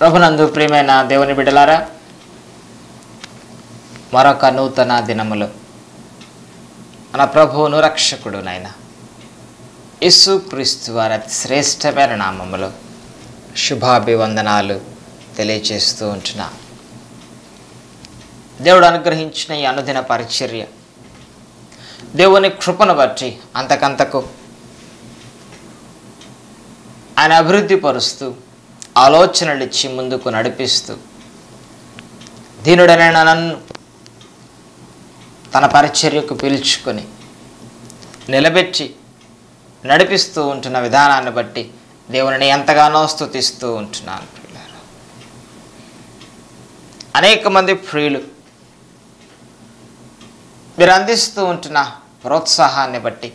ప్రభునందు ప్రియమైన దేవుని బిడ్డలారా మరొక నూతన దినములు మన ప్రభువును రక్షకుడు నాయన యేసు క్రీస్తు వారి అతి శ్రేష్టమైన నామములో శుభాభివందనాలు తెలియచేస్తూ ఉంటున్నా దేవుడు అనుగ్రహించిన ఈ అనుదిన పరిచర్య దేవుని కృపను బట్టి అంతకంతకు ఆయన అభివృద్ధి పరుస్తూ ఆలోచనలు ఇచ్చి ముందుకు నడిపిస్తూ దీనుడనైన నన్ను తన పరిచర్యకు పిలుచుకొని నిలబెట్టి నడిపిస్తూ ఉంటున్న విధానాన్ని బట్టి దేవుని ఎంతగానో స్తుతిస్తూ ఉంటున్నాను పిల్లలు అనేక మంది ప్రియులు మీరు అందిస్తూ ఉంటున్న ప్రోత్సాహాన్ని బట్టి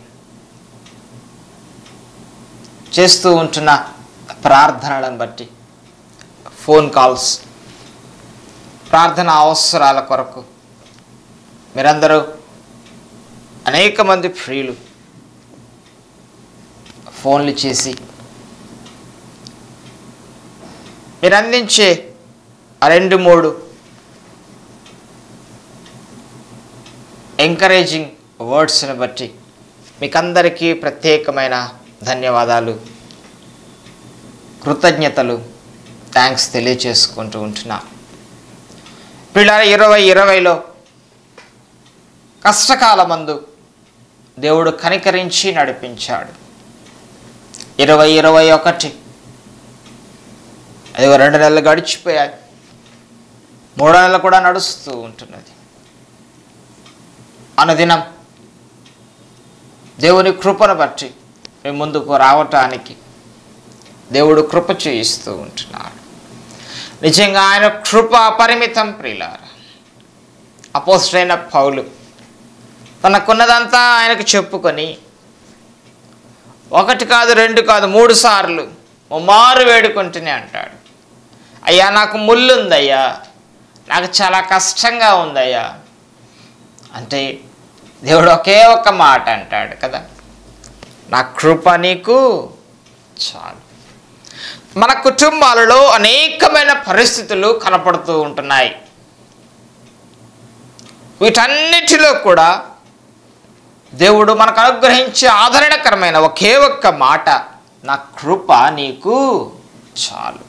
చేస్తూ ఉంటున్న ప్రార్థనలను బట్టి ఫోన్ కాల్స్ ప్రార్థన అవసరాల కొరకు మీరందరూ అనేక మంది ప్రియులు ఫోన్లు చేసి మీరు అందించే ఆ రెండు మూడు ఎంకరేజింగ్ వర్డ్స్ని బట్టి మీకందరికీ ప్రత్యేకమైన ధన్యవాదాలు కృతజ్ఞతలు థ్యాంక్స్ తెలియచేసుకుంటూ ఉంటున్నా పిల్లల ఇరవై ఇరవైలో కష్టకాలమందు దేవుడు కనికరించి నడిపించాడు ఇరవై ఇరవై ఒకటి అది రెండు నెలలు గడిచిపోయాయి మూడో నెలలు కూడా నడుస్తూ ఉంటున్నది అనుదినం దేవుని కృపను బట్టి మేము ముందుకు రావటానికి దేవుడు కృప చేయిస్తూ ఉంటున్నాడు నిజంగా ఆయన కృప అపరిమితం ప్రియులార అపోస్టైన పౌలు తనకున్నదంతా ఆయనకు చెప్పుకొని ఒకటి కాదు రెండు కాదు మూడు సార్లు మారు వేడుకుంటూనే అంటాడు అయ్యా నాకు ముళ్ళు ఉందయ్యా నాకు చాలా కష్టంగా ఉందయ్యా అంటే దేవుడు ఒకే ఒక్క మాట అంటాడు కదా నా కృప నీకు చాలు మన కుటుంబాలలో అనేకమైన పరిస్థితులు కనపడుతూ ఉంటున్నాయి వీటన్నిటిలో కూడా దేవుడు మనకు అనుగ్రహించే ఆదరణకరమైన ఒకే ఒక్క మాట నా కృప నీకు చాలు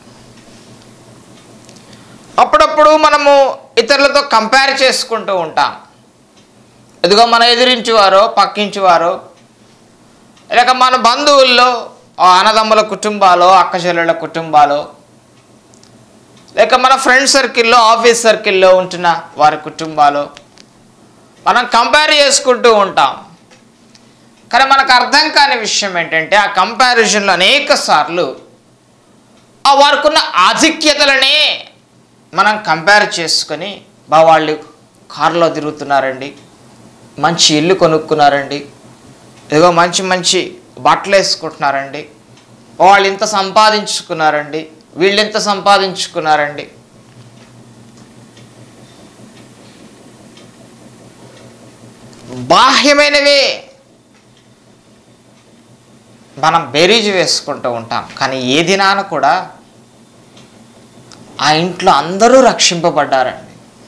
అప్పుడప్పుడు మనము ఇతరులతో కంపేర్ చేసుకుంటూ ఉంటాం ఇదిగో మన ఎదిరించి వారో పక్కించి వారో లేక మన బంధువుల్లో ఆ అన్నదమ్ముల కుటుంబాలు అక్కచెల్లెళ్ళ కుటుంబాలు లేక మన ఫ్రెండ్ సర్కిల్లో ఆఫీస్ సర్కిల్లో ఉంటున్న వారి కుటుంబాలు మనం కంపేర్ చేసుకుంటూ ఉంటాం కానీ మనకు అర్థం కాని విషయం ఏంటంటే ఆ కంపారిజన్లో అనేక సార్లు ఆ వారికున్న ఆధిక్యతలనే మనం కంపేర్ చేసుకొని బా వాళ్ళు కారులో తిరుగుతున్నారండి మంచి ఇల్లు కొనుక్కున్నారండి ఏదో మంచి మంచి బట్టలు వేసుకుంటున్నారండి వాళ్ళు ఇంత సంపాదించుకున్నారండి వీళ్ళు ఇంత సంపాదించుకున్నారండి బాహ్యమైనవే మనం బేరీజు వేసుకుంటూ ఉంటాం కానీ ఏ దినాన కూడా ఆ ఇంట్లో అందరూ రక్షింపబడ్డారండి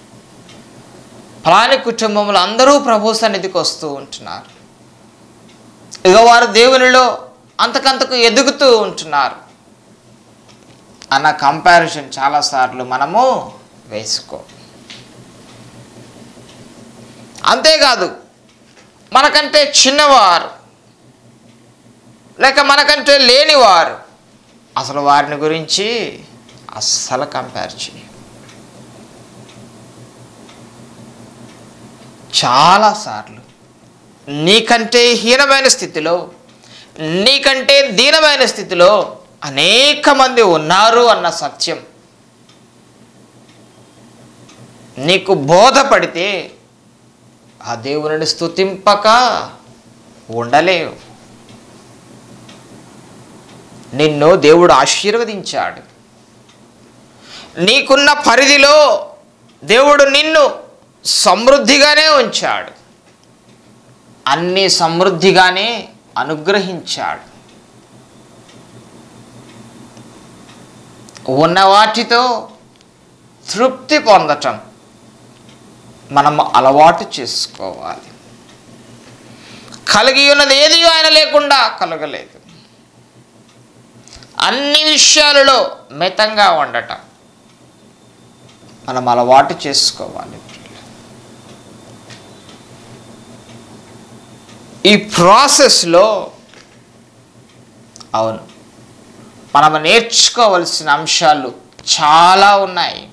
ఫలాని కుటుంబంలో అందరూ ప్రభు సన్నిధికి వస్తూ ఉంటున్నారు ఇక వారు దేవునిలో అంతకంతకు ఎదుగుతూ ఉంటున్నారు అన్న కంపారిజన్ చాలాసార్లు మనము వేసుకో అంతేకాదు మనకంటే చిన్నవారు లేక మనకంటే లేనివారు అసలు వారిని గురించి అస్సలు కంపేర్ చేయ చాలాసార్లు నీకంటే హీనమైన స్థితిలో నీకంటే దీనమైన స్థితిలో అనేక మంది ఉన్నారు అన్న సత్యం నీకు బోధపడితే ఆ దేవుని స్తుతింపక ఉండలేవు నిన్ను దేవుడు ఆశీర్వదించాడు నీకున్న పరిధిలో దేవుడు నిన్ను సమృద్ధిగానే ఉంచాడు అన్ని సమృద్ధిగానే అనుగ్రహించాడు ఉన్న వాటితో తృప్తి పొందటం మనం అలవాటు చేసుకోవాలి కలిగి ఉన్నది ఏది ఆయన లేకుండా కలగలేదు అన్ని విషయాలలో మితంగా ఉండటం మనం అలవాటు చేసుకోవాలి ఈ ప్రాసెస్లో అవును మనం నేర్చుకోవలసిన అంశాలు చాలా ఉన్నాయి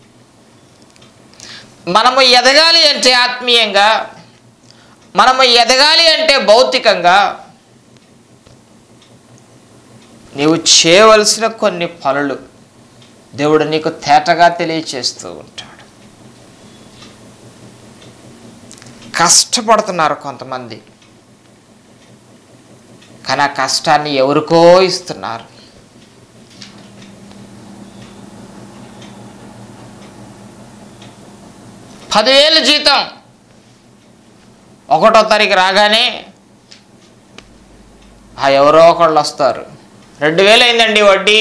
మనము ఎదగాలి అంటే ఆత్మీయంగా మనము ఎదగాలి అంటే భౌతికంగా నీవు చేయవలసిన కొన్ని పనులు దేవుడు నీకు తేటగా తెలియచేస్తూ ఉంటాడు కష్టపడుతున్నారు కొంతమంది కానీ ఆ కష్టాన్ని ఎవరికో ఇస్తున్నారు పదివేలు జీతం ఒకటో తారీఖు రాగానే ఆ ఎవరో ఒకళ్ళు వస్తారు రెండు వేలు అయిందండి వడ్డీ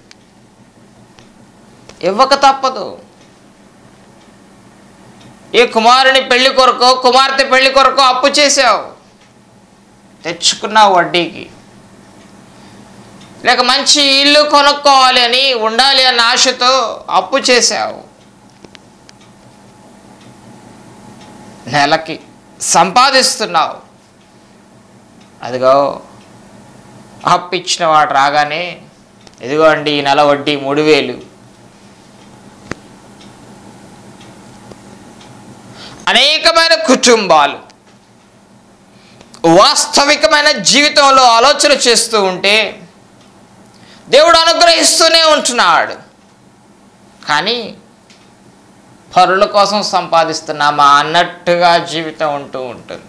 ఇవ్వక తప్పదు ఏ కుమారుని పెళ్లి కొరకు కుమార్తె పెళ్లి కొరకు అప్పు చేసావు తెచ్చుకున్నావు వడ్డీకి లేక మంచి ఇల్లు కొనుక్కోవాలి అని ఉండాలి అన్న ఆశతో అప్పు చేసావు నెలకి సంపాదిస్తున్నావు అదిగో అప్పు ఇచ్చిన వాడు రాగానే ఇదిగో అండి ఈ నెల వడ్డీ మూడు వేలు అనేకమైన కుటుంబాలు వాస్తవికమైన జీవితంలో ఆలోచన చేస్తూ ఉంటే దేవుడు అనుగ్రహిస్తూనే ఉంటున్నాడు కానీ పరుల కోసం సంపాదిస్తున్నామా అన్నట్టుగా జీవితం ఉంటూ ఉంటుంది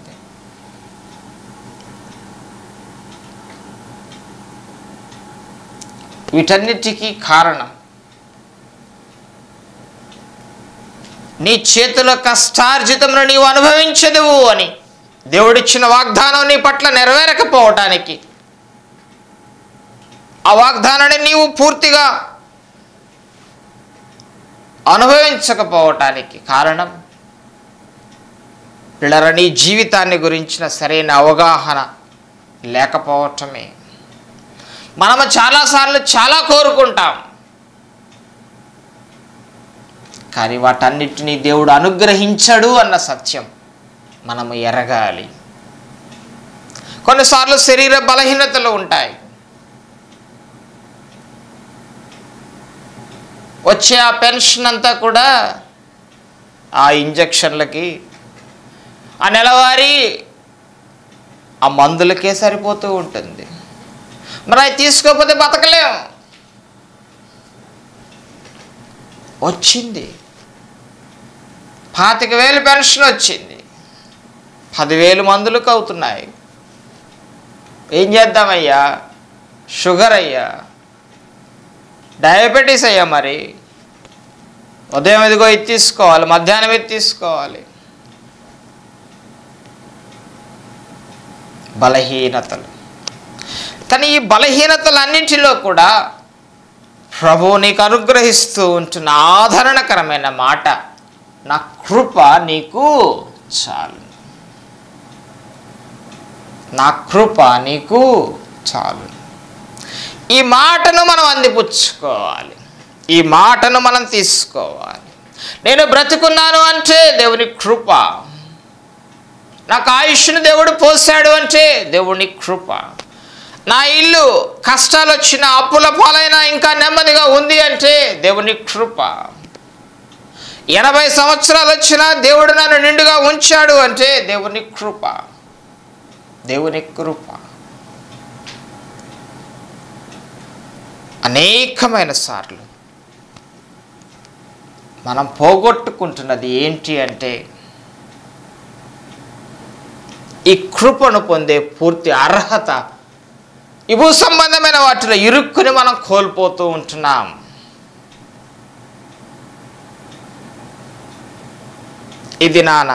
వీటన్నిటికీ కారణం నీ చేతుల కష్టార్జితమును నీవు అనుభవించదువు అని దేవుడిచ్చిన వాగ్దానం నీ పట్ల నెరవేరకపోవటానికి ఆ వాగ్దానాన్ని నీవు పూర్తిగా అనుభవించకపోవటానికి కారణం పిల్లల నీ జీవితాన్ని గురించిన సరైన అవగాహన లేకపోవటమే మనము చాలాసార్లు చాలా కోరుకుంటాం కానీ వాటన్నిటినీ దేవుడు అనుగ్రహించడు అన్న సత్యం మనము ఎరగాలి కొన్నిసార్లు శరీర బలహీనతలు ఉంటాయి వచ్చే ఆ పెన్షన్ అంతా కూడా ఆ ఇంజక్షన్లకి ఆ నెలవారీ ఆ మందులకే సరిపోతూ ఉంటుంది మరి అవి తీసుకోకపోతే బతకలేం వచ్చింది పాతిక వేలు పెన్షన్ వచ్చింది పదివేలు మందులకు అవుతున్నాయి ఏం చేద్దామయ్యా షుగర్ అయ్యా డయాబెటీస్ అయ్యా మరి ఉదయం ఇదిగో ఇది తీసుకోవాలి మధ్యాహ్నం ఇది తీసుకోవాలి బలహీనతలు కానీ ఈ బలహీనతలన్నింటిలో కూడా ప్రభువు నీకు అనుగ్రహిస్తూ ఉంటున్న ఆదరణకరమైన మాట నా కృప నీకు చాలు నా కృప నీకు చాలు ఈ మాటను మనం అందిపుచ్చుకోవాలి ఈ మాటను మనం తీసుకోవాలి నేను బ్రతుకున్నాను అంటే దేవుని కృప నాకు ఆయుష్ను దేవుడు పోసాడు అంటే దేవుని కృప నా ఇల్లు కష్టాలు వచ్చిన అప్పుల పాలైనా ఇంకా నెమ్మదిగా ఉంది అంటే దేవుని కృప ఎనభై సంవత్సరాలు వచ్చినా దేవుడు నన్ను నిండుగా ఉంచాడు అంటే దేవుని కృప దేవుని కృప అనేకమైన సార్లు మనం పోగొట్టుకుంటున్నది ఏంటి అంటే ఈ కృపను పొందే పూర్తి అర్హత ఈ భూ సంబంధమైన వాటిలో ఇరుక్కుని మనం కోల్పోతూ ఉంటున్నాం ఇది నాన్న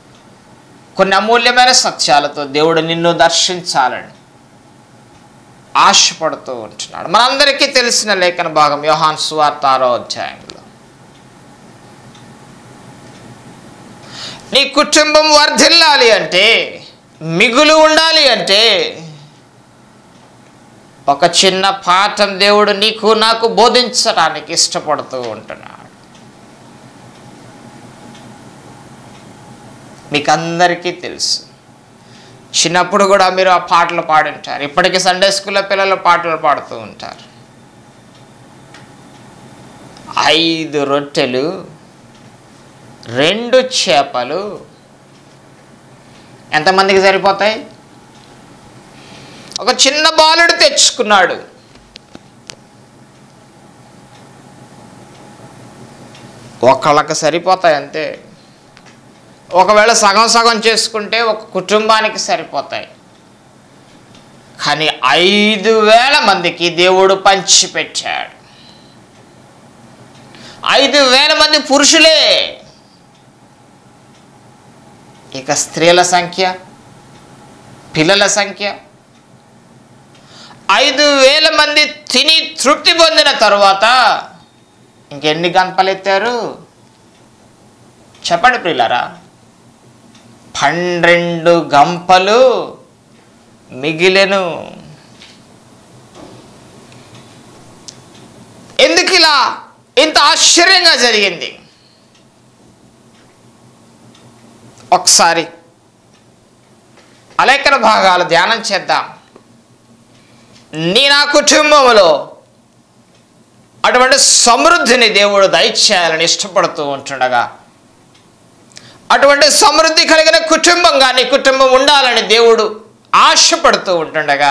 కొన్ని అమూల్యమైన సత్యాలతో దేవుడు నిన్ను దర్శించాలని ఆశపడుతూ ఉంటున్నాడు మనందరికీ తెలిసిన లేఖన భాగం యోహాన్ సువార్త ఆరో అధ్యాయంలో నీ కుటుంబం వర్ధిల్లాలి అంటే మిగులు ఉండాలి అంటే ఒక చిన్న పాఠం దేవుడు నీకు నాకు బోధించడానికి ఇష్టపడుతూ ఉంటున్నాడు మీకు అందరికీ తెలుసు చిన్నప్పుడు కూడా మీరు ఆ పాటలు పాడుంటారు ఇప్పటికీ సండే స్కూల్లో పిల్లలు పాటలు పాడుతూ ఉంటారు ఐదు రొట్టెలు రెండు చేపలు ఎంతమందికి సరిపోతాయి ఒక చిన్న బాలుడు తెచ్చుకున్నాడు ఒకళ్ళకి సరిపోతాయి అంతే ఒకవేళ సగం సగం చేసుకుంటే ఒక కుటుంబానికి సరిపోతాయి కానీ ఐదు వేల మందికి దేవుడు పంచిపెట్టాడు ఐదు వేల మంది పురుషులే ఇక స్త్రీల సంఖ్య పిల్లల సంఖ్య ఐదు వేల మంది తిని తృప్తి పొందిన తరువాత ఇంకెన్ని గంపలెత్తారు చెప్పండి ప్రియులారా పన్నెండు గంపలు మిగిలెను ఎందుకు ఇలా ఇంత ఆశ్చర్యంగా జరిగింది ఒకసారి అలేఖన భాగాలు ధ్యానం చేద్దాం నీ నా కుటుంబంలో అటువంటి సమృద్ధిని దేవుడు దయచేయాలని ఇష్టపడుతూ ఉంటుండగా అటువంటి సమృద్ధి కలిగిన కుటుంబంగా నీ కుటుంబం ఉండాలని దేవుడు ఆశపడుతూ ఉంటుండగా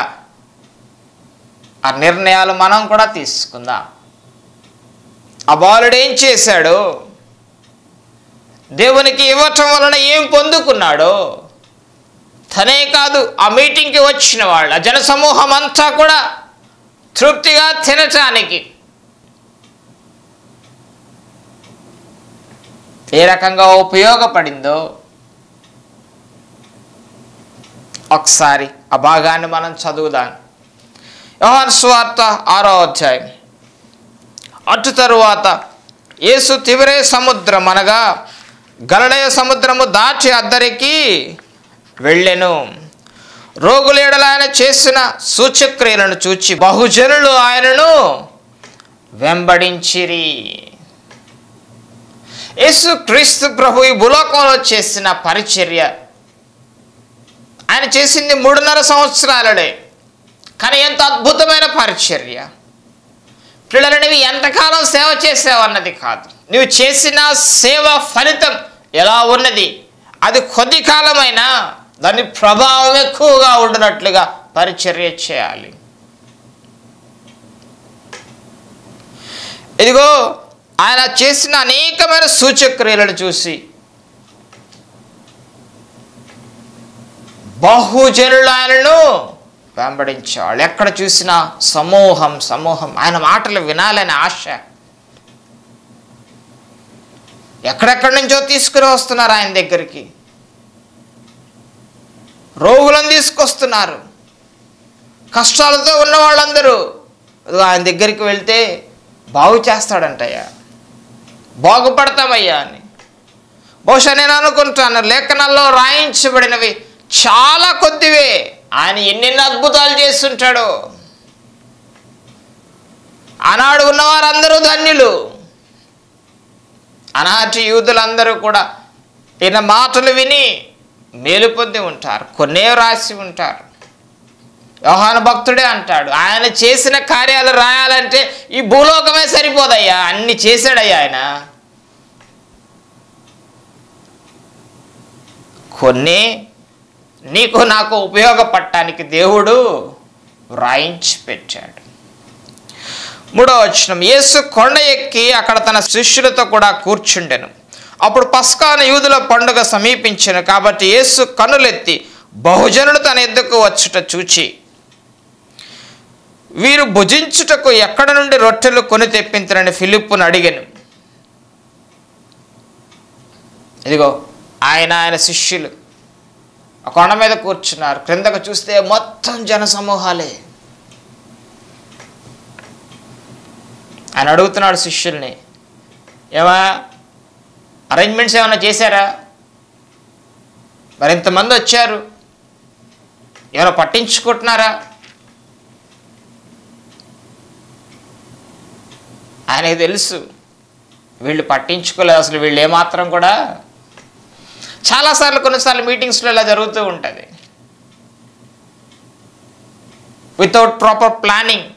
ఆ నిర్ణయాలు మనం కూడా తీసుకుందాం ఆ బాలుడు ఏం చేశాడు దేవునికి ఇవ్వటం వలన ఏం పొందుకున్నాడో తనే కాదు ఆ మీటింగ్కి వచ్చిన వాళ్ళు ఆ జనసమూహం అంతా కూడా తృప్తిగా తినటానికి ఏ రకంగా ఉపయోగపడిందో ఒకసారి ఆ భాగాన్ని మనం చదువుదాం యోహాన్ స్వార్త ఆరో అధ్యాయం అటు తరువాత యేసు తివరే సముద్రం అనగా గలడయ సముద్రము దాటి అద్దరికి వెళ్ళెను రోగుల ఎడల ఆయన చేసిన సూచక్రియలను చూచి బహుజనులు ఆయనను వెంబడించిరి యేసు క్రీస్తు ప్రభు ఈ భూలోకంలో చేసిన పరిచర్య ఆయన చేసింది మూడున్నర సంవత్సరాలడే కానీ ఎంత అద్భుతమైన పరిచర్య పిల్లలు నువ్వు ఎంతకాలం సేవ చేసావు అన్నది కాదు నువ్వు చేసిన సేవ ఫలితం ఎలా ఉన్నది అది కొద్ది కాలమైనా దాని ప్రభావం ఎక్కువగా ఉండినట్లుగా పరిచర్య చేయాలి ఇదిగో ఆయన చేసిన అనేకమైన సూచక్రియలను చూసి బహుజనులు ఆయనను వెంబడించేవాళ్ళు ఎక్కడ చూసినా సమూహం సమూహం ఆయన మాటలు వినాలని ఆశ ఎక్కడెక్కడి నుంచో తీసుకుని వస్తున్నారు ఆయన దగ్గరికి రోగులను తీసుకొస్తున్నారు కష్టాలతో ఉన్న వాళ్ళందరూ ఇదిగో ఆయన దగ్గరికి వెళ్తే బాగు చేస్తాడంటయ్యా బాగుపడతామయ్యా అని బహుశా నేను అనుకుంటాను లేఖనాల్లో రాయించబడినవి చాలా కొద్దివే ఆయన ఎన్నెన్ని అద్భుతాలు చేస్తుంటాడో ఆనాడు ఉన్నవారందరూ ధన్యులు ఆనాటి యూదులందరూ కూడా ఈయన మాటలు విని మేలు పొంది ఉంటారు కొన్నే రాసి ఉంటారు యోహాను భక్తుడే అంటాడు ఆయన చేసిన కార్యాలు రాయాలంటే ఈ భూలోకమే సరిపోదయ్యా అన్ని చేశాడయ్యా ఆయన కొన్ని నీకు నాకు ఉపయోగపడటానికి దేవుడు వ్రాయించి పెట్టాడు మూడో వచనం యేసు కొండ ఎక్కి అక్కడ తన శిష్యులతో కూడా కూర్చుండెను అప్పుడు పస్కాన యూదుల పండుగ సమీపించెను కాబట్టి యేసు కనులెత్తి బహుజనులు తన ఎద్దుకు వచ్చుట చూచి వీరు భుజించుటకు ఎక్కడ నుండి రొట్టెలు కొని తెప్పించరని ఫిలిప్పును అడిగాను ఇదిగో ఆయన ఆయన శిష్యులు ఆ కొండ మీద కూర్చున్నారు క్రిందకు చూస్తే మొత్తం జన సమూహాలే ఆయన అడుగుతున్నాడు శిష్యుల్ని ఏమా అరేంజ్మెంట్స్ ఏమైనా చేశారా మరి ఇంతమంది వచ్చారు ఏమైనా పట్టించుకుంటున్నారా ఆయనకి తెలుసు వీళ్ళు పట్టించుకోలేదు అసలు వీళ్ళు ఏమాత్రం కూడా చాలాసార్లు కొన్నిసార్లు మీటింగ్స్లో ఇలా జరుగుతూ ఉంటుంది వితౌట్ ప్రాపర్ ప్లానింగ్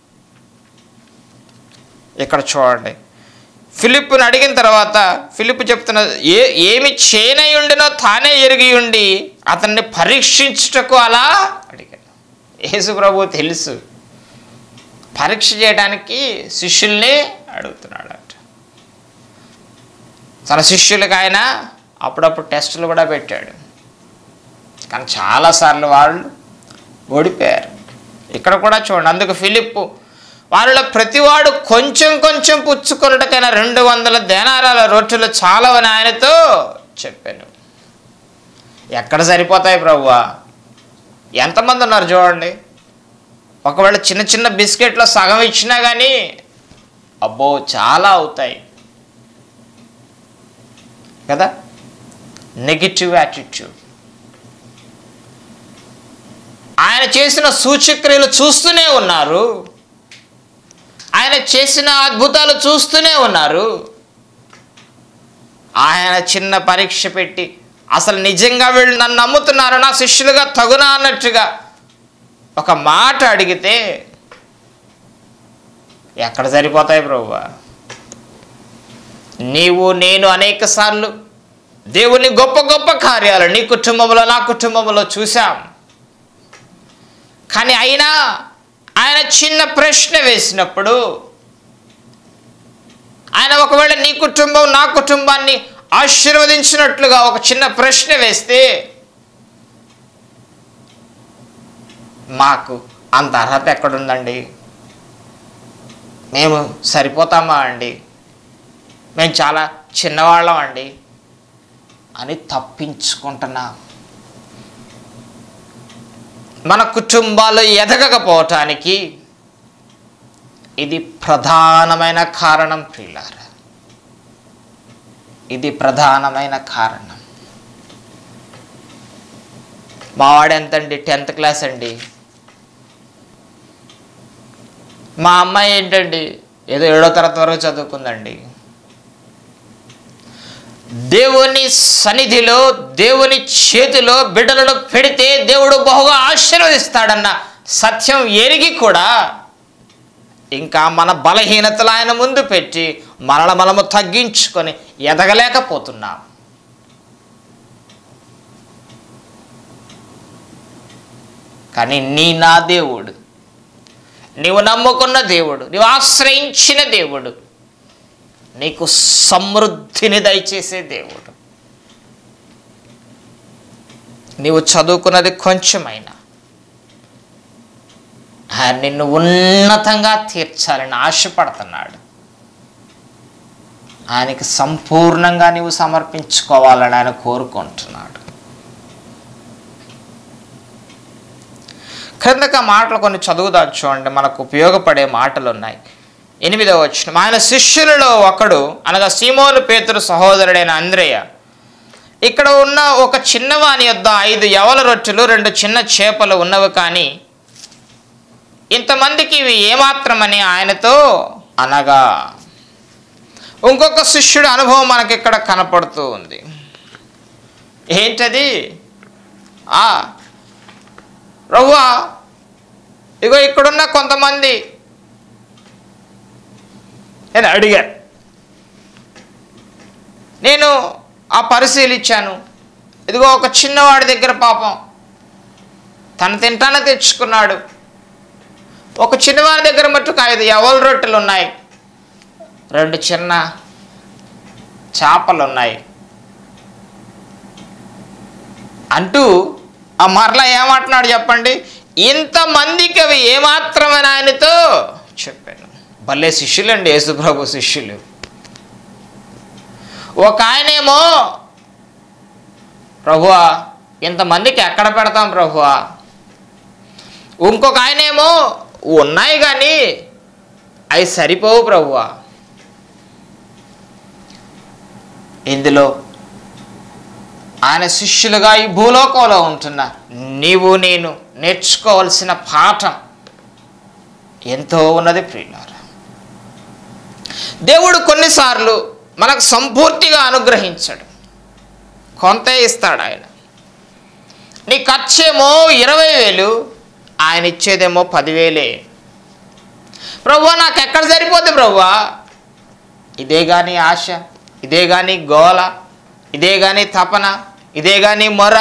ఇక్కడ చూడండి ఫిలిప్ను అడిగిన తర్వాత ఫిలిప్ చెప్తున్న ఏ ఏమి చేయనై ఉండినో తానే ఎరిగి ఉండి అతన్ని పరీక్షించుటకు అలా అడిగాడు యేసు ప్రభు తెలుసు పరీక్ష చేయడానికి శిష్యుల్ని అడుగుతున్నాడట తన శిష్యులకు ఆయన అప్పుడప్పుడు టెస్టులు కూడా పెట్టాడు కానీ చాలాసార్లు వాళ్ళు ఓడిపోయారు ఇక్కడ కూడా చూడండి అందుకు ఫిలిప్ వాళ్ళలో ప్రతివాడు కొంచెం కొంచెం పుచ్చుకొనుటకైనా రెండు వందల దేనారాల రొట్టెలు చాలవని ఆయనతో చెప్పాను ఎక్కడ సరిపోతాయి ప్రభువా ఎంతమంది ఉన్నారు చూడండి ఒకవేళ చిన్న చిన్న బిస్కెట్లో సగం ఇచ్చినా కానీ అబ్బో చాలా అవుతాయి కదా నెగిటివ్ యాటిట్యూడ్ ఆయన చేసిన సూచక్రియలు చూస్తూనే ఉన్నారు ఆయన చేసిన అద్భుతాలు చూస్తూనే ఉన్నారు ఆయన చిన్న పరీక్ష పెట్టి అసలు నిజంగా వీళ్ళు నన్ను నమ్ముతున్నారు నా శిష్యులుగా తగునా అన్నట్టుగా ఒక మాట అడిగితే ఎక్కడ సరిపోతాయి ప్రభువా నీవు నేను అనేక సార్లు దేవుని గొప్ప గొప్ప కార్యాలు నీ కుటుంబంలో నా కుటుంబంలో చూశాం కానీ అయినా ఆయన చిన్న ప్రశ్న వేసినప్పుడు ఆయన ఒకవేళ నీ కుటుంబం నా కుటుంబాన్ని ఆశీర్వదించినట్లుగా ఒక చిన్న ప్రశ్న వేస్తే మాకు అంత అర్హత ఎక్కడుందండి మేము సరిపోతామా అండి మేము చాలా చిన్నవాళ్ళం అండి అని తప్పించుకుంటున్నాం మన కుటుంబాలు ఎదగకపోవటానికి ఇది ప్రధానమైన కారణం ప్రియులార ఇది ప్రధానమైన కారణం మావాడు ఎంతండి టెన్త్ క్లాస్ అండి మా అమ్మాయి ఏంటండి ఏదో ఏడో తరగతి వరకు చదువుకుందండి దేవుని సన్నిధిలో దేవుని చేతిలో బిడ్డలను పెడితే దేవుడు బహుగా ఆశీర్వదిస్తాడన్న సత్యం ఎరిగి కూడా ఇంకా మన బలహీనతలు ఆయన ముందు పెట్టి మనల మనము తగ్గించుకొని ఎదగలేకపోతున్నాం కానీ నీ నా దేవుడు నీవు నమ్ముకున్న దేవుడు నీవు ఆశ్రయించిన దేవుడు నీకు సమృద్ధిని దయచేసే దేవుడు నీవు చదువుకున్నది కొంచెమైనా ఆయన నిన్ను ఉన్నతంగా తీర్చాలని ఆశపడుతున్నాడు ఆయనకి సంపూర్ణంగా నీవు సమర్పించుకోవాలని ఆయన కోరుకుంటున్నాడు క్రిందక మాటలు కొన్ని చదువుదాం చూడండి మనకు ఉపయోగపడే మాటలు ఉన్నాయి ఎనిమిదవ వచ్చిన ఆయన శిష్యులలో ఒకడు అనగా సీమోను పేతురు సహోదరుడైన అంద్రేయ ఇక్కడ ఉన్న ఒక చిన్నవాని యొద్ద ఐదు యవల రొట్టెలు రెండు చిన్న చేపలు ఉన్నవి కానీ ఇంతమందికి ఇవి ఏమాత్రమని ఆయనతో అనగా ఇంకొక శిష్యుడి అనుభవం మనకి ఇక్కడ కనపడుతూ ఉంది ఏంటది ఆ రఘువా ఇగో ఇక్కడున్న కొంతమంది నేను అడిగా నేను ఆ పరిశీలించాను ఇదిగో ఒక చిన్నవాడి దగ్గర పాపం తను తింటానే తెచ్చుకున్నాడు ఒక చిన్నవాడి దగ్గర మట్టుకు ఐదు ఎవల రొట్టెలు ఉన్నాయి రెండు చిన్న చేపలు ఉన్నాయి అంటూ ఆ మరలా ఏమంటున్నాడు చెప్పండి ఇంతమందికి అవి ఏమాత్రమని ఆయనతో చెప్పాను భలే శిష్యులండి యేసుప్రభు శిష్యులు ఒక ఆయనేమో ప్రభువా ఇంతమందికి ఎక్కడ పెడతాం ప్రభువా ఇంకొక ఆయనేమో ఉన్నాయి కానీ అవి సరిపోవు ప్రభువా ఇందులో ఆయన శిష్యులుగా ఈ భూలోకంలో ఉంటున్న నీవు నేను నేర్చుకోవాల్సిన పాఠం ఎంతో ఉన్నది ప్రియులారా దేవుడు కొన్నిసార్లు మనకు సంపూర్తిగా అనుగ్రహించడు కొంతే ఇస్తాడు ఆయన నీ ఖర్చేమో ఇరవై వేలు ఆయన ఇచ్చేదేమో పదివేలే ప్రభు నాకు ఎక్కడ సరిపోద్ది ప్రభువా ఇదే కానీ ఆశ ఇదే కానీ గోల ఇదే కానీ తపన ఇదే కానీ మొర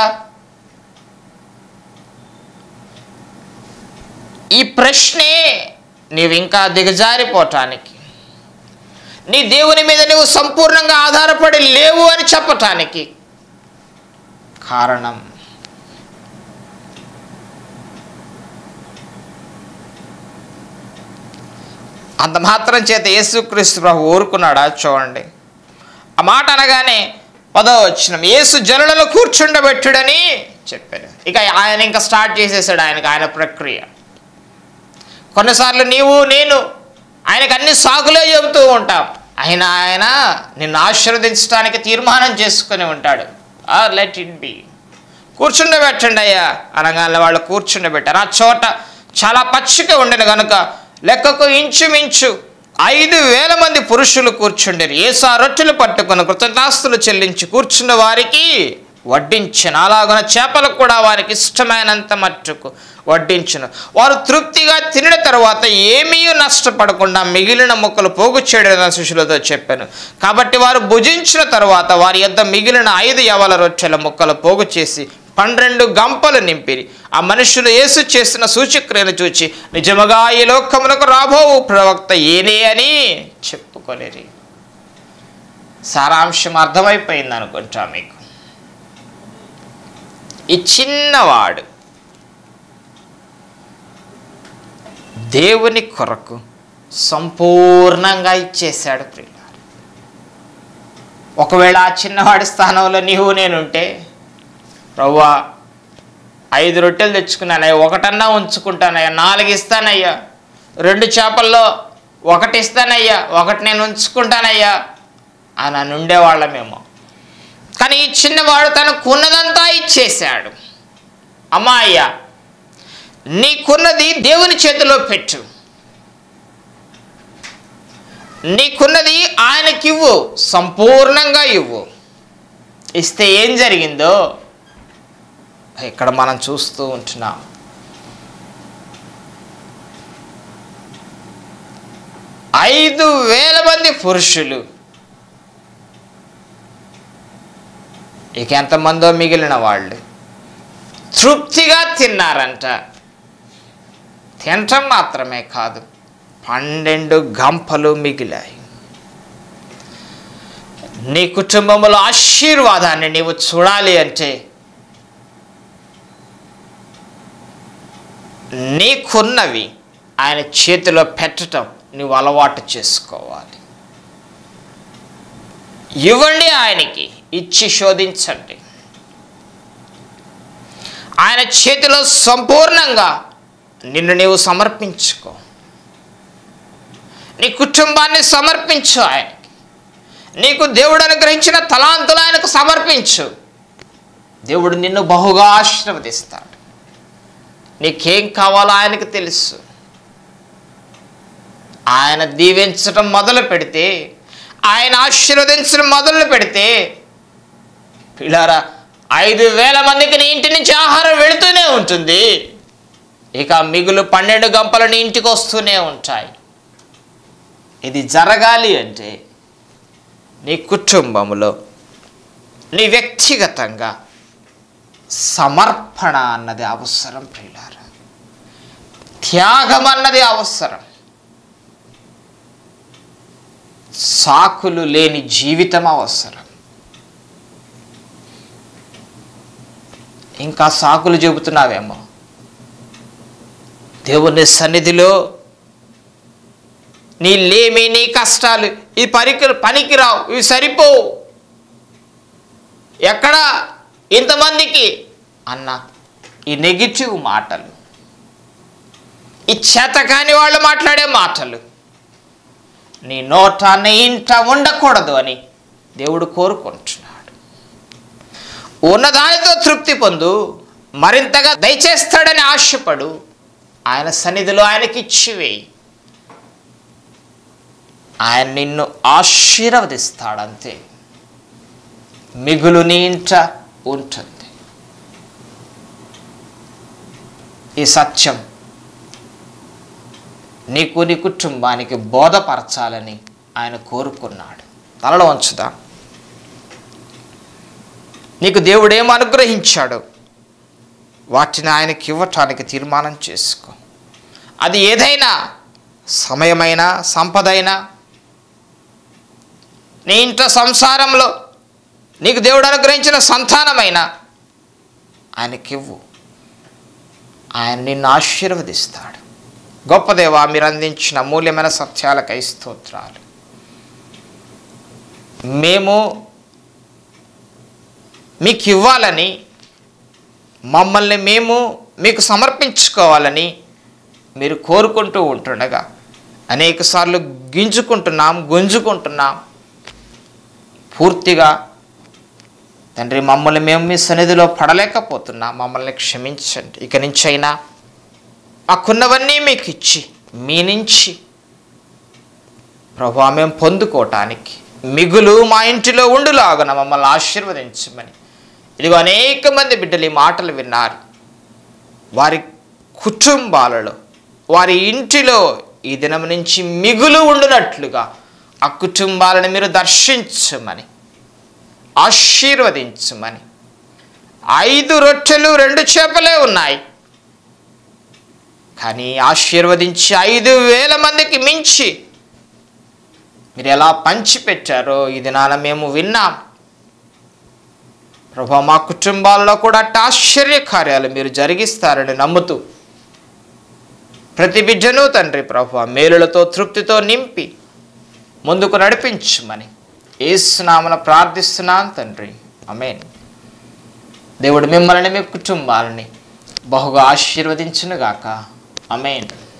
ఈ ప్రశ్నే నీవు ఇంకా దిగజారిపోవటానికి నీ దేవుని మీద నువ్వు సంపూర్ణంగా ఆధారపడి లేవు అని చెప్పటానికి కారణం అంత మాత్రం చేత యేసుక్రీస్తు ప్రభు ఊరుకున్నాడా చూడండి ఆ మాట అనగానే పదో వచ్చిన యేసు జనులను కూర్చుండబెట్టుడని చెప్పారు ఇక ఆయన ఇంకా స్టార్ట్ చేసేసాడు ఆయనకు ఆయన ప్రక్రియ కొన్నిసార్లు నీవు నేను ఆయనకు అన్ని సాకులే చెబుతూ ఉంటాం ఆయన ఆయన నిన్ను ఆశీర్వదించడానికి తీర్మానం చేసుకొని ఉంటాడు లెట్ ఇట్ బి కూర్చుండబెట్టండి అయ్యా అనగానే వాళ్ళు కూర్చుండబెట్టారు ఆ చోట చాలా పచ్చిక ఉండేది కనుక లెక్కకు ఇంచుమించు ఐదు వేల మంది పురుషులు కూర్చుండేరు ఏసా రొట్టెలు పట్టుకుని కృతజ్ఞాస్తులు చెల్లించి కూర్చున్న వారికి వడ్డించిన అలాగున చేపలు కూడా వారికి ఇష్టమైనంత మట్టుకు వడ్డించును వారు తృప్తిగా తినిన తర్వాత ఏమీ నష్టపడకుండా మిగిలిన ముక్కలు పోగు చేయడం శిష్యులతో చెప్పాను కాబట్టి వారు భుజించిన తర్వాత వారి యొద్ద మిగిలిన ఐదు యవల రొట్టెల ముక్కలు పోగు చేసి పన్నెండు గంపలు నింపిరి ఆ మనుషులు యేసు చేసిన సూచక్రియను చూచి నిజముగా ఈ లోకమునకు రాబోవు ప్రవక్త ఏనే అని చెప్పుకోలేరి సారాంశం అర్థమైపోయింది అనుకుంటా మీకు ఈ చిన్నవాడు దేవుని కొరకు సంపూర్ణంగా ఇచ్చేశాడు ప్రియులారు ఒకవేళ ఆ చిన్నవాడి స్థానంలో నీవు నేనుంటే ప్రవ్వా ఐదు రొట్టెలు తెచ్చుకున్నానయ్యా ఒకటన్నా ఉంచుకుంటానయ్యా నాలుగు ఇస్తానయ్యా రెండు చేపల్లో ఒకటి ఇస్తానయ్యా ఒకటి నేను ఉంచుకుంటానయ్యా అని అని ఉండేవాళ్ళమేమో కానీ ఈ చిన్నవాడు తనకున్నదంతా ఇచ్చేశాడు అమ్మా అయ్యా నీకున్నది దేవుని చేతిలో పెట్టు నీకున్నది ఆయనకివ్వు సంపూర్ణంగా ఇవ్వు ఇస్తే ఏం జరిగిందో ఇక్కడ మనం చూస్తూ ఉంటున్నాం ఐదు వేల మంది పురుషులు ఇక ఎంతమందో మిగిలిన వాళ్ళు తృప్తిగా తిన్నారంట తినటం మాత్రమే కాదు పన్నెండు గంపలు మిగిలాయి నీ కుటుంబంలో ఆశీర్వాదాన్ని నీవు చూడాలి అంటే నీకున్నవి ఆయన చేతిలో పెట్టటం నువ్వు అలవాటు చేసుకోవాలి ఇవ్వండి ఆయనకి ఇచ్చి శోధించండి ఆయన చేతిలో సంపూర్ణంగా నిన్ను నీవు సమర్పించుకో నీ కుటుంబాన్ని సమర్పించు ఆయనకి నీకు దేవుడు అనుగ్రహించిన తలాంతులు ఆయనకు సమర్పించు దేవుడు నిన్ను బహుగా ఆశీర్వదిస్తాడు నీకేం కావాలో ఆయనకు తెలుసు ఆయన దీవించడం మొదలు పెడితే ఆయన ఆశీర్వదించడం మొదలు పెడితే పిల్లారా ఐదు వేల మందికి నీ ఇంటి నుంచి ఆహారం వెళుతూనే ఉంటుంది ఇక మిగులు పన్నెండు గంపలు నీ ఇంటికి వస్తూనే ఉంటాయి ఇది జరగాలి అంటే నీ కుటుంబంలో నీ వ్యక్తిగతంగా సమర్పణ అన్నది అవసరం ప్రియులారా త్యాగం అన్నది అవసరం సాకులు లేని జీవితం అవసరం ఇంకా సాకులు చెబుతున్నావేమో దేవుని సన్నిధిలో నీ లేమి నీ కష్టాలు ఈ పనికి పనికిరావు ఇవి సరిపోవు ఎక్కడ ఇంతమందికి అన్న ఈ నెగిటివ్ మాటలు ఈ చేత కాని వాళ్ళు మాట్లాడే మాటలు నీ నోట నీ ఇంట ఉండకూడదు అని దేవుడు కోరుకుంటున్నాడు ఉన్నదానితో తృప్తి పొందు మరింతగా దయచేస్తాడని ఆశపడు ఆయన సన్నిధిలో ఆయనకి ఇచ్చివేయి ఆయన నిన్ను ఆశీర్వదిస్తాడంతే మిగులు నీ ఇంట ఉంటుంది ఈ సత్యం నీకు నీ కుటుంబానికి బోధపరచాలని ఆయన కోరుకున్నాడు తలలో ఉంచుదా నీకు దేవుడు ఏం అనుగ్రహించాడు వాటిని ఆయనకి ఇవ్వటానికి తీర్మానం చేసుకో అది ఏదైనా సమయమైనా సంపదైనా నీ ఇంట్లో సంసారంలో నీకు దేవుడు అనుగ్రహించిన సంతానమైన ఆయనకివ్వు ఆయన నిన్ను ఆశీర్వదిస్తాడు గొప్ప దేవా మీరు అందించిన అమూల్యమైన సత్యాలకై స్తోత్రాలు మేము మీకు ఇవ్వాలని మమ్మల్ని మేము మీకు సమర్పించుకోవాలని మీరు కోరుకుంటూ ఉంటుండగా అనేకసార్లు గింజుకుంటున్నాం గుంజుకుంటున్నాం పూర్తిగా తండ్రి మమ్మల్ని మేము మీ సన్నిధిలో పడలేకపోతున్నాం మమ్మల్ని క్షమించండి ఇక నుంచి అయినా మాకున్నవన్నీ మీకు ఇచ్చి మీ నుంచి ప్రభా మేము పొందుకోవటానికి మిగులు మా ఇంటిలో ఉండులాగున మమ్మల్ని ఆశీర్వదించమని ఇదిగో అనేక మంది బిడ్డలు ఈ మాటలు విన్నారు వారి కుటుంబాలలో వారి ఇంటిలో ఈ దినం నుంచి మిగులు ఉండునట్లుగా ఆ కుటుంబాలను మీరు దర్శించమని ఆశీర్వదించమని ఐదు రొట్టెలు రెండు చేపలే ఉన్నాయి కానీ ఆశీర్వదించి ఐదు వేల మందికి మించి మీరు ఎలా పంచిపెట్టారో ఈ దినాన మేము విన్నాం ప్రభా మా కుటుంబాల్లో కూడా అట్ట ఆశ్చర్య కార్యాలు మీరు జరిగిస్తారని నమ్ముతూ ప్రతి బిడ్డను తండ్రి ప్రభా మేలులతో తృప్తితో నింపి ముందుకు నడిపించమని ఏసునామన ప్రార్థిస్తున్నాను తండ్రి అమేన్ దేవుడు మిమ్మల్ని మీ కుటుంబాలని బహుగా ఆశీర్వదించునుగాక అమేన్